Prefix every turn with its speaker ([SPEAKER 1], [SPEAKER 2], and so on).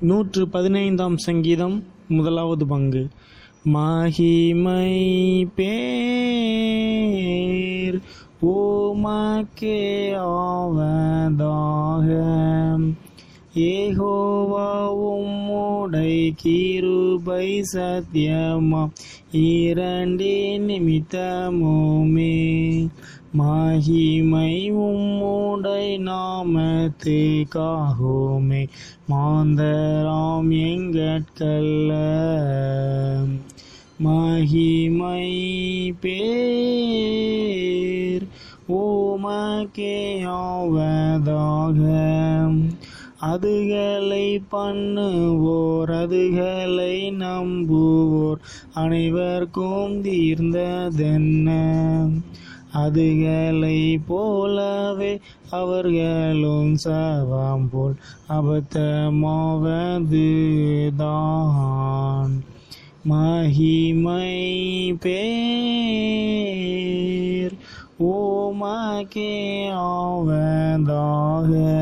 [SPEAKER 1] நூற்று பதினைந்தாம் சங்கீதம் முதலாவது பங்கு மகிமை பேர் உமக்கே ஆவதாக ஏகோவா உம்முடை கிருபை சத்தியமா இரண்டே நிமித்தமுமே மகிமை உம்முடை நாமத்துக்காகுமே மாந்தராம் எங்கட்கல்ல மகிமை பேர் ஓமக்கே ஆவதாக அதுகளை பண்ணுவோர் அதுகளை நம்புவோர் அனைவருக்கும் தீர்ந்ததென்ன அதுகளை போலவே அவர்களும் சவாம் போல் அபத்தமாவது தான் மகிமை பேர் ஓமக்கே ஆவதாக